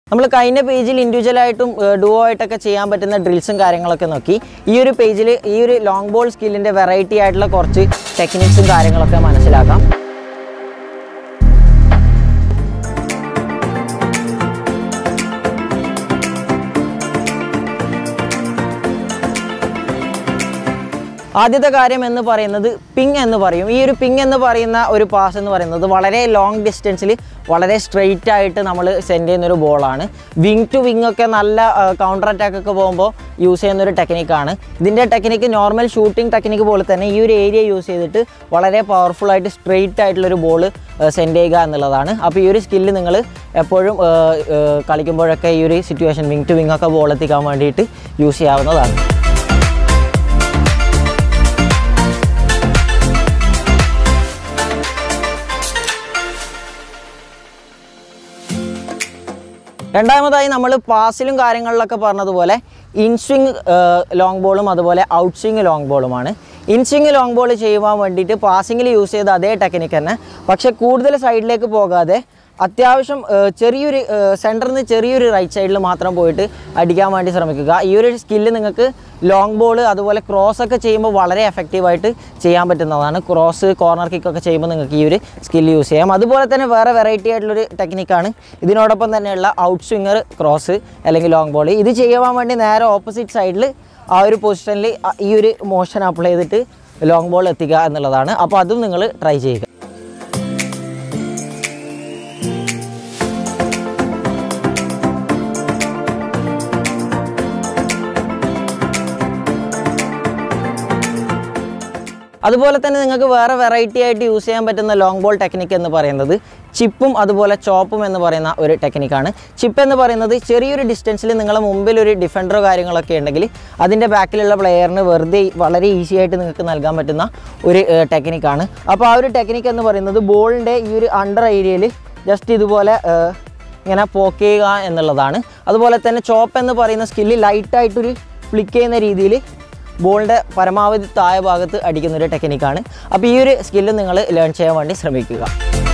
നമ്മൾ കഴിഞ്ഞ പേജിൽ ഇൻഡിവിജ്വലായിട്ടും ഡുവോ ആയിട്ടൊക്കെ ചെയ്യാൻ പറ്റുന്ന ഡ്രിൽസും കാര്യങ്ങളൊക്കെ നോക്കി ഈ ഒരു പേജിൽ ഈ ഒരു ലോങ് ബോൾ സ്കില്ലിൻ്റെ വെറൈറ്റി ആയിട്ടുള്ള കുറച്ച് ടെക്നിക്സും കാര്യങ്ങളൊക്കെ മനസ്സിലാക്കാം ആദ്യത്തെ കാര്യം എന്ന് പറയുന്നത് പിങ് എന്ന് പറയും ഈ ഒരു പിങ് എന്ന് പറയുന്ന ഒരു പാസ് എന്ന് പറയുന്നത് വളരെ ലോങ് ഡിസ്റ്റൻസിൽ വളരെ സ്ട്രെയിറ്റ് ആയിട്ട് നമ്മൾ സെൻഡ് ചെയ്യുന്ന ഒരു ബോളാണ് വിങ് ടു വിങ് ഒക്കെ നല്ല കൗണ്ടർ അറ്റാക്ക് ഒക്കെ പോകുമ്പോൾ യൂസ് ചെയ്യുന്ന ഒരു ടെക്നിക്കാണ് ഇതിൻ്റെ ടെക്നിക്ക് നോർമൽ ഷൂട്ടിംഗ് ടെക്നിക്ക് പോലെ തന്നെ ഈ ഒരു ഏരിയ യൂസ് ചെയ്തിട്ട് വളരെ പവർഫുൾ ആയിട്ട് സ്ട്രെയിറ്റ് ആയിട്ടുള്ളൊരു ബോൾ സെൻഡ് ചെയ്യുക എന്നുള്ളതാണ് അപ്പോൾ ഈ ഒരു സ്കില്ല് നിങ്ങൾ എപ്പോഴും ആ, ആ, കളിക്കുമ്പോഴൊക്കെ ഈ ഒരു സിറ്റുവേഷൻ വിങ് ടു വിങ് ഒക്കെ ബോൾ എത്തിക്കാൻ വേണ്ടിയിട്ട് യൂസ് ചെയ്യാവുന്നതാണ് രണ്ടാമതായി നമ്മൾ പാസിലും കാര്യങ്ങളിലൊക്കെ പറഞ്ഞതുപോലെ ഇൻസ്വിങ് ലോങ് ബോളും അതുപോലെ ഔട്ട് സ്വിങ് ലോങ് ബോളുമാണ് ഇൻസ്വിങ് ലോങ് ബോൾ ചെയ്യുവാൻ വേണ്ടിയിട്ട് പാസിങ്ങിൽ യൂസ് ചെയ്ത അതേ ടെക്നിക്ക് തന്നെ പക്ഷേ കൂടുതൽ സൈഡിലേക്ക് പോകാതെ അത്യാവശ്യം ആ, ചെറിയൊരു സെൻറ്ററിൽ നിന്ന് ചെറിയൊരു റൈറ്റ് സൈഡിൽ മാത്രം പോയിട്ട് അടിക്കാൻ വേണ്ടി ശ്രമിക്കുക ഈ ഒരു സ്കില്ല് നിങ്ങൾക്ക് ലോങ് ബോൾ അതുപോലെ ക്രോസ് ഒക്കെ ചെയ്യുമ്പോൾ വളരെ എഫക്റ്റീവായിട്ട് ചെയ്യാൻ പറ്റുന്നതാണ് ക്രോസ് കോർണർ കിക്കൊക്കെ ചെയ്യുമ്പോൾ നിങ്ങൾക്ക് ഈ ഒരു സ്കില്ല് യൂസ് ചെയ്യാം അതുപോലെ തന്നെ വേറെ വെറൈറ്റി ആയിട്ടുള്ളൊരു ടെക്നിക്കാണ് ഇതിനോടൊപ്പം തന്നെയുള്ള ഔട്ട് സ്വിങ്ങർ ക്രോസ് അല്ലെങ്കിൽ ലോങ് ബോൾ ഇത് ചെയ്യുവാൻ വേണ്ടി നേരെ ഓപ്പോസിറ്റ് സൈഡിൽ ആ ഒരു പൊസിഷനിൽ ഈ ഒരു മോഷൻ അപ്ലൈ ചെയ്തിട്ട് ലോങ് ബോൾ എത്തിക്കുക എന്നുള്ളതാണ് അപ്പോൾ അതും നിങ്ങൾ ട്രൈ ചെയ്യുക അതുപോലെ തന്നെ നിങ്ങൾക്ക് വേറെ വെറൈറ്റി ആയിട്ട് യൂസ് ചെയ്യാൻ പറ്റുന്ന ലോങ് ബോൾ ടെക്നിക്ക് എന്ന് പറയുന്നത് ചിപ്പും അതുപോലെ ചോപ്പും എന്ന് പറയുന്ന ഒരു ടെക്നിക്കാണ് ചിപ്പ് എന്ന് പറയുന്നത് ചെറിയൊരു ഡിസ്റ്റൻസിൽ നിങ്ങളെ മുമ്പിൽ ഒരു ഡിഫൻഡറോ കാര്യങ്ങളൊക്കെ ഉണ്ടെങ്കിൽ അതിൻ്റെ ബാക്കിലുള്ള പ്ലെയറിന് വെറുതെ വളരെ ഈസി ആയിട്ട് നിങ്ങൾക്ക് നൽകാൻ പറ്റുന്ന ഒരു ടെക്നിക്കാണ് അപ്പോൾ ആ ഒരു ടെക്നിക്ക് എന്ന് പറയുന്നത് ബോളിൻ്റെ ഈ ഒരു അണ്ടർ ഏരിയയിൽ ജസ്റ്റ് ഇതുപോലെ ഏഹ്, ഇങ്ങനെ പോക്ക് ചെയ്യുക എന്നുള്ളതാണ് അതുപോലെ തന്നെ ചോപ്പ് എന്ന് പറയുന്ന സ്കില്ല് ലൈറ്റായിട്ടൊരു ഫ്ലിക്ക് ചെയ്യുന്ന രീതിയിൽ ബോളിൻ്റെ പരമാവധി താഴെ ഭാഗത്ത് അടിക്കുന്ന ഒരു ടെക്നിക്കാണ് അപ്പോൾ ഈ ഒരു സ്കില്ല് നിങ്ങൾ ലേൺ ചെയ്യാൻ വേണ്ടി ശ്രമിക്കുക